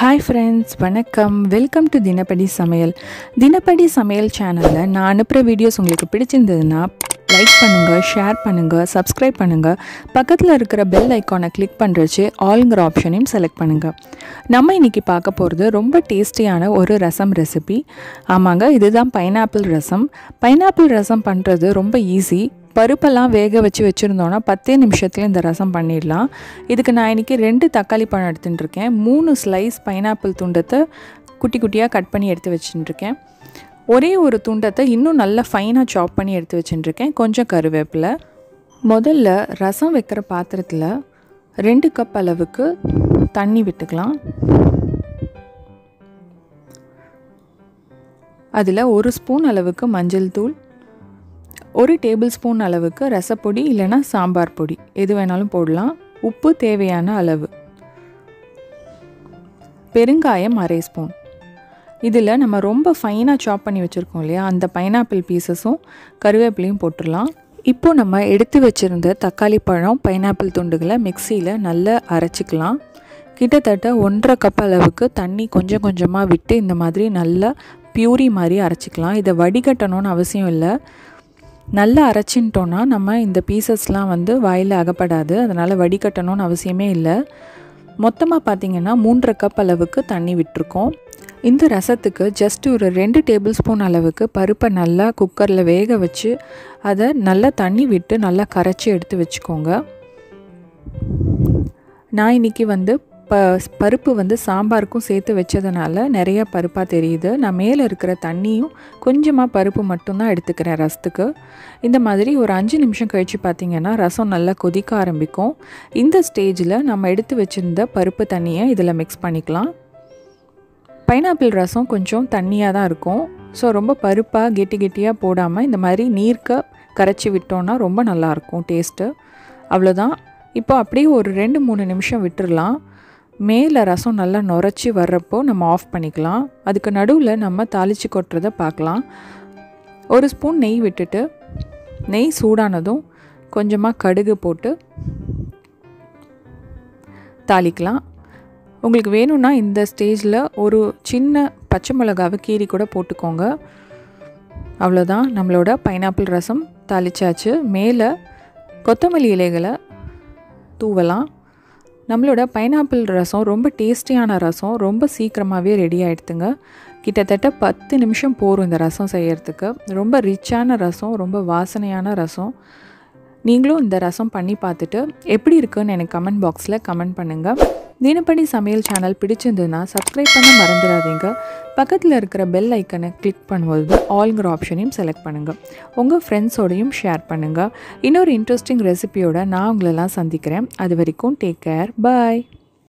hi friends வணக்கம் welcome to தினப்படி சமையல் தினப்படி சமையல் சேனலில் நான் அனுப்புகிற வீடியோஸ் உங்களுக்கு பிடிச்சிருந்ததுன்னா லைக் பண்ணுங்கள் ஷேர் பண்ணுங்கள் சப்ஸ்கிரைப் பண்ணுங்கள் பக்கத்தில் இருக்கிற பெல் ஐக்கானை கிளிக் பண்ணுறச்சு ஆல்ங்கிற ஆப்ஷனையும் செலக்ட் பண்ணுங்கள் நம்ம இன்றைக்கி பார்க்க போகிறது ரொம்ப டேஸ்டியான ஒரு ரசம் ரெசிபி ஆமாங்க இதுதான் பைனாப்பிள் ரசம் பைனாப்பிள் ரசம் பண்ணுறது ரொம்ப ஈஸி பருப்பெல்லாம் வேக வச்சு வச்சுருந்தோன்னா பத்தே நிமிஷத்தில் இந்த ரசம் பண்ணிடலாம் இதுக்கு நான் இன்றைக்கி ரெண்டு தக்காளி பழம் எடுத்துகிட்டு இருக்கேன் மூணு ஸ்லைஸ் பைனாப்பிள் துண்டத்தை குட்டி குட்டியாக கட் பண்ணி எடுத்து வச்சுட்டுருக்கேன் ஒரே ஒரு துண்டத்தை இன்னும் நல்லா ஃபைனாக சாப் பண்ணி எடுத்து வச்சுட்டுருக்கேன் கொஞ்சம் கருவேப்பிலை முதல்ல ரசம் வைக்கிற பாத்திரத்தில் ரெண்டு கப் அளவுக்கு தண்ணி விட்டுக்கலாம் அதில் ஒரு ஸ்பூன் அளவுக்கு மஞ்சள் தூள் ஒரு டேபிள் ஸ்பூன் அளவுக்கு ரசப்பொடி இல்லைன்னா சாம்பார் பொடி எது வேணாலும் போடலாம் உப்பு தேவையான அளவு பெருங்காயம் அரை ஸ்பூன் இதில் நம்ம ரொம்ப ஃபைனாக சாப் பண்ணி வச்சுருக்கோம் இல்லையா அந்த பைனாப்பிள் பீசஸும் கருவேப்பிலையும் போட்டுடலாம் இப்போது நம்ம எடுத்து வச்சுருந்த தக்காளி பழம் பைனாப்பிள் துண்டுகளை மிக்சியில் நல்லா அரைச்சிக்கலாம் கிட்டத்தட்ட ஒன்றரை கப் அளவுக்கு தண்ணி கொஞ்சம் கொஞ்சமாக விட்டு இந்த மாதிரி நல்லா பியூரி மாதிரி அரைச்சிக்கலாம் இதை வடிகட்டணும்னு அவசியம் இல்லை நல்லா அரைச்சின்ட்டோன்னா நம்ம இந்த பீசஸ்லாம் வந்து வாயில் அகப்படாது அதனால் வடிகட்டணும்னு அவசியமே இல்லை மொத்தமாக பார்த்திங்கன்னா மூன்றரை கப் அளவுக்கு தண்ணி விட்டுருக்கோம் இந்த ரசத்துக்கு ஜஸ்ட் ஒரு ரெண்டு டேபிள் ஸ்பூன் அளவுக்கு பருப்பை நல்லா குக்கரில் வேக வச்சு அதை நல்லா தண்ணி விட்டு நல்லா கரைச்சி எடுத்து வச்சுக்கோங்க நான் இன்றைக்கி வந்து ப பருப்பு வந்து சாம்பாருக்கும் சேர்த்து வச்சதுனால நிறைய பருப்பாக தெரியுது நான் மேலே இருக்கிற தண்ணியும் கொஞ்சமாக பருப்பு மட்டும்தான் எடுத்துக்கிறேன் ரசத்துக்கு இந்த மாதிரி ஒரு அஞ்சு நிமிஷம் கழித்து பார்த்திங்கன்னா ரசம் நல்லா கொதிக்க ஆரம்பிக்கும் இந்த ஸ்டேஜில் நம்ம எடுத்து வச்சுருந்த பருப்பு தண்ணியை இதில் மிக்ஸ் பண்ணிக்கலாம் பைனாப்பிள் ரசம் கொஞ்சம் தண்ணியாக தான் இருக்கும் ஸோ ரொம்ப பருப்பாக கெட்டி கெட்டியாக போடாமல் இந்த மாதிரி நீர்க்க கரைச்சி விட்டோன்னா ரொம்ப நல்லாயிருக்கும் டேஸ்ட்டு அவ்வளோதான் இப்போ அப்படியே ஒரு ரெண்டு மூணு நிமிஷம் விட்டுடலாம் மேலே ரசம் நல்லா நுரைச்சி வர்றப்போ நம்ம ஆஃப் பண்ணிக்கலாம் அதுக்கு நடுவில் நம்ம தாளித்து கொட்டுறதை பார்க்கலாம் ஒரு ஸ்பூன் நெய் விட்டுட்டு நெய் சூடானதும் கொஞ்சமாக கடுகு போட்டு தாளிக்கலாம் உங்களுக்கு வேணும்னா இந்த ஸ்டேஜில் ஒரு சின்ன பச்சை மிளகாவை கீரி கூட போட்டுக்கோங்க அவ்வளோதான் நம்மளோட பைனாப்பிள் ரசம் தாளிச்சாச்சு மேலே கொத்தமல்லி இலைகளை தூவலாம் நம்மளோட பைனாப்பிள் ரசம் ரொம்ப டேஸ்டியான ரசம் ரொம்ப சீக்கிரமாகவே ரெடி ஆகிடுதுங்க கிட்டத்தட்ட பத்து நிமிஷம் போகும் இந்த ரசம் செய்யறதுக்கு ரொம்ப ரிச்சான ரசம் ரொம்ப வாசனையான ரசம் நீங்களும் இந்த ரசம் பண்ணி பார்த்துட்டு எப்படி இருக்குன்னு எனக்கு கமெண்ட் பாக்ஸில் கமெண்ட் பண்ணுங்கள் தினப்படி சமையல் சேனல் பிடிச்சிருந்ததுன்னா சப்ஸ்கிரைப் பண்ண மறந்துடாதீங்க பக்கத்தில் இருக்கிற பெல் ஐக்கனை கிளிக் பண்ணும்போது ஆல்ங்கிற ஆப்ஷனையும் செலக்ட் பண்ணுங்கள் உங்கள் ஃப்ரெண்ட்ஸோடையும் ஷேர் பண்ணுங்கள் இன்னொரு இன்ட்ரெஸ்டிங் ரெசிபியோட நான் உங்களெல்லாம் சந்திக்கிறேன் அது வரைக்கும் டேக் கேர் பாய்